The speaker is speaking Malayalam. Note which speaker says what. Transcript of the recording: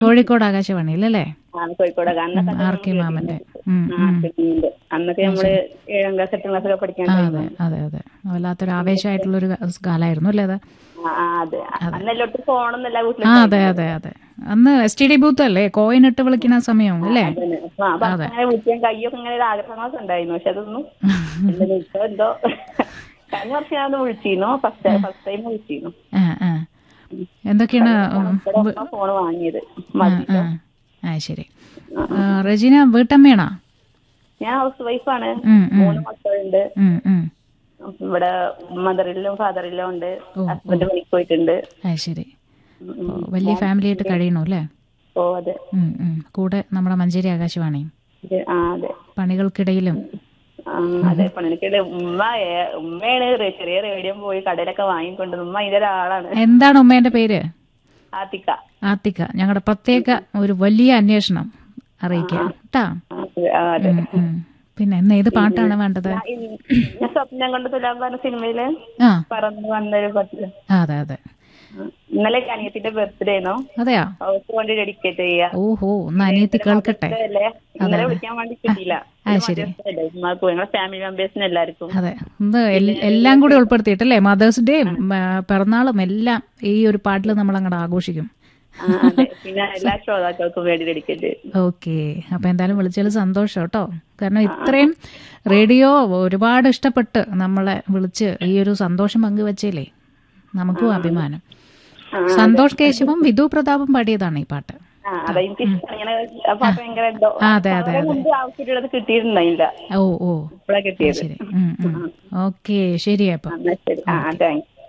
Speaker 1: കോഴിക്കോട് ആകാശവാണിയിലല്ലേ
Speaker 2: ആ കോഴിക്കോട് അന്നൊക്കെ
Speaker 1: ആർ കെ മാമന്റെ ഉം,
Speaker 2: ആ, പിന്നെ അന്നൊക്കെ നമ്മള് ഏഴാം ക്ലാസ് എട്ടാം ക്ലാസ് ഒക്കെ പഠിക്കാൻ
Speaker 1: ആ, അതെ അതെ അതെ വല്ലാത്തൊരു ആവേശമായിട്ടുള്ളൊരു കാലമായിരുന്നു അല്ലേ അത്
Speaker 2: ആ, ആ, അതെ അന്നെല്ലോട്ട് ഫോണൊന്നല്ല വീട്ടിൽ
Speaker 1: ആ അതെ അതെ അതെ അന്ന് എസ് ടി ഡി ബൂത്ത് അല്ലേ കോയിൻ ഇട്ട് വിളിക്കുന്ന സമയം അല്ലേ
Speaker 2: അപ്പൊ ആ ഭക്ഷണം അങ്ങനെ വിളിക്കാൻ കയ്യൊക്കെ ഇങ്ങനെ ഒരു ആഗ്രഹങ്ങളൊക്കെ ഉണ്ടായിരുന്നു പക്ഷെ അതൊന്നും ഇല്ലെന്ന് ഇപ്പൊ എന്തോ കഴിഞ്ഞ വർഷം ഞാൻ വിളിച്ചിരുന്നു ഫസ്റ്റ് ഫസ്റ്റ് ടൈം വിളിച്ചിരുന്നു
Speaker 1: ആ ആ എന്തൊക്കെയാണ് ഉം,
Speaker 2: ഇവിടെ ഫോൺ വാങ്ങിയത്
Speaker 1: ആ, ആ. ആ ശരി ആ, റെജീന വീട്ടമ്മയാണോ
Speaker 2: ഞാൻ ഹൗസ് വൈഫാണ്
Speaker 1: ഉം, ഉം,
Speaker 2: മൂന്ന് മക്കളുണ്ട്
Speaker 1: ഉം, ഉം.
Speaker 2: ഇവിടെ മദറിലും ഫാദറിലും ഉണ്ട്
Speaker 1: ഓ,
Speaker 2: ഹസ്ബൻഡ് പണിക്ക് പോയിട്ടുണ്ട്
Speaker 1: ആ ശരി ഓ, വലിയ ഫാമിലി ആയിട്ട് കഴിയണു അല്ലേ
Speaker 2: ഓ അതെ
Speaker 1: ഉം, ഉം. കൂടെ നമ്മുടെ മഞ്ചേരി ആകാശവാണി
Speaker 2: ഇത് ആ അതെ
Speaker 1: പണികൾക്കിടയിലും
Speaker 2: ആ, അതെ പണിക്കല് ഉമ്മ ഏ- ഉമ്മയാണ് റേ- ചെറിയ റേഡിയോ പോയി കടയിലൊക്കെ വാങ്ങിക്കൊണ്ട് ഉമ്മ അതിന്റെ ഒരാളാണ്
Speaker 1: എന്താണ് ഉമ്മേന്റെ പേര്
Speaker 2: ആത്തിക്ക
Speaker 1: ആത്തിക്ക ഞങ്ങളുടെ പ്രത്യേക ഒരു വലിയ അന്വേഷണം അറിയിക്കാം കേട്ടാ
Speaker 2: ആ, ആ, അതെ
Speaker 1: ഉം, ഉം. പിന്നെ ഇന്ന് ഏത് പാട്ടാണ് വേണ്ടത്
Speaker 2: ഞാൻ ഇന്ന് ഞാൻ സ്വപ്നം കൊണ്ട് തുലാൻ പറഞ്ഞ സിനിമയില്
Speaker 1: ആ
Speaker 2: പറന്നു വന്നൊരു പത്ത്
Speaker 1: ആ, അതെ അതെ
Speaker 2: ഇന്നലെ അനിയത്തിന്റെ ബർത്ത്ഡേ ആണോ
Speaker 1: അതെയാ
Speaker 2: അവർക്ക് വേണ്ടി ഡെഡിക്കേറ്റ് ചെയ്യാ
Speaker 1: ഓഹോ ഒന്ന് അനിയത്തി കേൾക്കട്ടെ
Speaker 2: അല്ലേ ഇന്നലെ വിളിക്കാൻ വേണ്ടി കിട്ടിയില്ല
Speaker 1: ആ, ശരി.
Speaker 2: ഉമ്മാക്കും ഞങ്ങളെ ഫാമിലി മെമ്പേഴ്സിന് എല്ലാവർക്കും
Speaker 1: അതെ ഇന്ന് എൽ- എല്ലാം കൂടി ഉൾപ്പെടുത്തിയിട്ടല്ലേ മദേഴ്സ് ഡേയും പിറന്നാളും എല്ലാം ഈ ഒരു പാട്ടിൽ നമ്മൾ അങ്ങോട്ട് ആഘോഷിക്കും
Speaker 2: ആ, അതെ പിന്നെ എല്ലാ ശ്രോതാക്കൾക്കും വേണ്ടി ഡെഡിക്കേറ്റ്
Speaker 1: ഓക്കെ അപ്പൊ എന്തായാലും വിളിച്ചതിൽ സന്തോഷം കേട്ടോ കാരണം ഇത്രയും റേഡിയോ ഒരുപാട് ഇഷ്ടപ്പെട്ട് നമ്മളെ വിളിച്ച് ഈ ഒരു സന്തോഷം പങ്കുവച്ചേലേ നമുക്കും അഭിമാനം സന്തോഷ് കേശവും വിധു പ്രതാപും പാടിയതാണ് ഈ പാട്ട്
Speaker 2: ആ അതെ എനിക്ക് ഇഷ്ടം ഇങ്ങനെ ആ പാട്ട് ഭയങ്കര എന്തോ
Speaker 1: ആ, അതെ അതെ
Speaker 2: വളരെ മുമ്പ് ആവശ്യമുള്ളത് കിട്ടിയിട്ടുണ്ടായില്ല
Speaker 1: ഓ ഓ
Speaker 2: ഇപ്പഴാ കിട്ടിയത്
Speaker 1: ശരി ഓക്കെ ശരി അപ്പൊ
Speaker 2: ആ, എന്നാ ശരി ആ താങ്ക്സ്